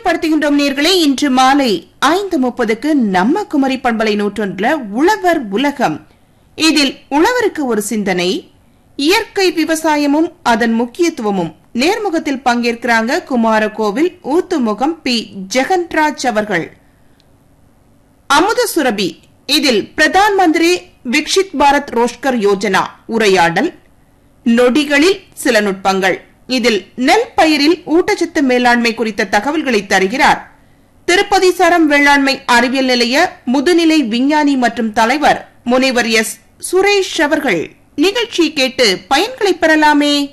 நினைவுபடுத்துகின்றோம் நேர்களே இன்று மாலை ஐந்து முப்பதுக்கு நம்ம குமரி பண்பலை நூற்றொன்றுல உழவர் உலகம் இதில் உழவருக்கு ஒரு சிந்தனை இயற்கை விவசாயமும் அதன் முக்கியத்துவமும் நேர்முகத்தில் பங்கேற்கிறாங்க குமாரகோவில் ஊத்துமுகம் பி ஜெகன்ராஜ் அவர்கள் அமுத சுரபி இதில் பிரதான் மந்திரி விக்ஷித் பாரத் ரோஷ்கர் யோஜனா உரையாடல் நொடிகளில் சில நுட்பங்கள் இதில் நெல் பயிரில் ஊட்டச்சத்து மேலாண்மை குறித்த தகவல்களை தருகிறார் திருப்பதி சரம் வேளாண்மை அறிவியல் நிலைய முதுநிலை விஞ்ஞானி மற்றும் தலைவர் முனைவர் எஸ் சுரேஷ் அவர்கள் நிகழ்ச்சி கேட்டு பயன்களை பெறலாமே